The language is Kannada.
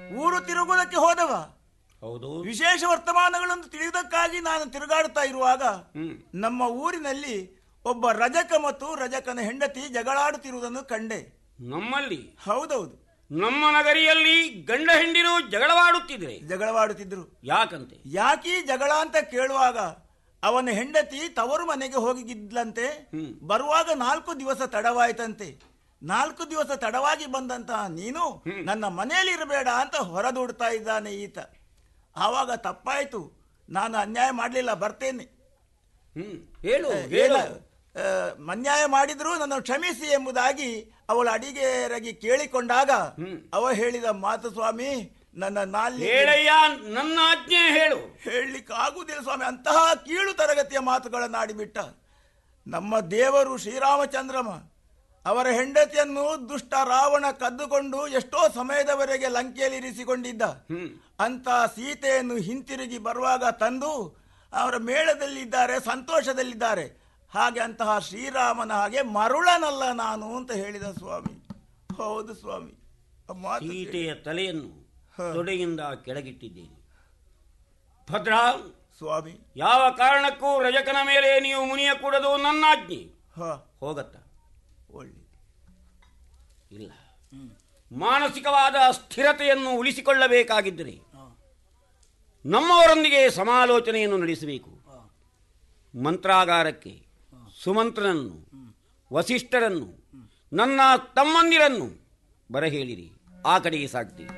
ಊರು ತಿರುಗುವುದಕ್ಕೆ ಹೋದವ ಹೌದು ವಿಶೇಷ ವರ್ತಮಾನಗಳನ್ನು ತಿಳಿಯುವುದಕ್ಕಾಗಿ ನಾನು ತಿರುಗಾಡುತ್ತಾ ಇರುವಾಗ ಹ್ಮ್ ನಮ್ಮ ಊರಿನಲ್ಲಿ ಒಬ್ಬ ರಜಕ ಮತ್ತು ರಜಕನ ಹೆಂಡತಿ ಜಗಳಾಡುತ್ತಿರುವುದನ್ನು ಕಂಡೆ ನಮ್ಮಲ್ಲಿ ಹೌದೌದು ನಮ್ಮ ನಗರಿಯಲ್ಲಿ ಗಂಡ ಹೆಂಡಿರು ಜಗಳವಾಡುತ್ತಿದ್ರೆ ಜಗಳವಾಡುತ್ತಿದ್ರು ಯಾಕಂತೆ ಯಾಕೀ ಜಗಳ ಅಂತ ಕೇಳುವಾಗ ಅವನ ಹೆಂಡತಿ ತವರು ಮನೆಗೆ ಹೋಗಿದ್ಲಂತೆ ಹ್ಮ್. ಬರುವಾಗ ನಾಲ್ಕು ದಿವಸ ತಡವಾಯ್ತಂತೆ ನಾಲ್ಕು ದಿವಸ ತಡವಾಗಿ ಬಂದಂತಹ ನೀನು ನನ್ನ ಮನೆಯಲ್ಲಿ ಇರಬೇಡ ಅಂತ ಹೊರದೂಡ್ತಾ ಇದ್ದಾನೆ ಈತ ಆವಾಗ ತಪ್ಪಾಯ್ತು ನಾನು ಅನ್ಯಾಯ ಮಾಡಲಿಲ್ಲ ಬರ್ತೇನೆ ಹ್ಮ್ ಹೇಳು ಏನ ಹೇಳು ಆ, ಅನ್ಯಾಯ ಮಾಡಿದ್ರು ನನ್ನ ಕ್ಷಮಿಸಿ ಎಂಬುದಾಗಿ ಅವಳ ಅಡಿಗೆಯರಾಗಿ ಕೇಳಿಕೊಂಡಾಗ ಹ್ಮ್. ಅವ ಹೇಳಿದ ಮಾತು ಸ್ವಾಮಿ ನನ್ನ ನಾಲ್ಗೆ ಹೇಳಯ್ಯ ನನ್ನ ಆಜ್ಞೆ ಹೇಳು ಹೇಳಲಿಕ್ಕೆ ಆಗುವುದಿಲ್ಲ ಸ್ವಾಮಿ ಅಂತಹ ಕೀಳು ತರಗತಿಯ ಮಾತುಗಳನ್ನು ಆಡಿಬಿಟ್ಟ ನಮ್ಮ ದೇವರು ಶ್ರೀರಾಮಚಂದ್ರಮ ಅವರ ಹೆಂಡತಿಯನ್ನು ದುಷ್ಟ ರಾವಣ ಕದ್ದುಕೊಂಡು ಎಷ್ಟೋ ಸಮಯದವರೆಗೆ ಲಂಕೆಯಲ್ಲಿ ಇರಿಸಿಕೊಂಡಿದ್ದ ಹ್ಮ್ ಅಂತ ಸೀತೆಯನ್ನು ಹಿಂತಿರುಗಿ ಬರುವಾಗ ತಂದು ಅವರ ಮೇಳದಲ್ಲಿದ್ದಾರೆ ಸಂತೋಷದಲ್ಲಿದ್ದಾರೆ ಹಾಗೆ ಅಂತಹ ಶ್ರೀರಾಮನ ಹಾಗೆ ಮರುಳನಲ್ಲ ನಾನು ಅಂತ ಹೇಳಿದ ಸ್ವಾಮಿ ಹೌದು ಸ್ವಾಮಿ ಆ ಮಾತು ಕೇಳಿ. ಸೀತೆಯ ತಲೆಯನ್ನು ಹ. ತೊಡೆಯಿಂದ ಕೆಳಗಿಟ್ಟಿದ್ದೇನೆ ಭದ್ರ ಸ್ವಾಮಿ ಯಾವ ಕಾರಣಕ್ಕೂ ರಜಕನ ಮೇಲೆ ನೀವು ಮುನಿಯ ಕೂಡದು ನನ್ನ ಆಜ್ಞೆ ಹ ಹೋಗತ್ತ ಒಳ್ಳೆ ಇಲ್ಲ ಮಾನಸಿಕವಾದ ಸ್ಥಿರತೆಯನ್ನು ಉಳಿಸಿಕೊಳ್ಳಬೇಕಾಗಿದ್ದರೆ ನಮ್ಮವರೊಂದಿಗೆ ಸಮಾಲೋಚನೆಯನ್ನು ನಡೆಸಬೇಕು ಮಂತ್ರಾಗಾರಕ್ಕೆ ಸುಮಂತ್ರನನ್ನು ವಸಿಷ್ಠರನ್ನು ನನ್ನ ತಮ್ಮಂದಿರನ್ನು ಬರಹೇಳಿರಿ ಆ ಕಡೆಗೆ ಸಾಗ್ತೀವಿ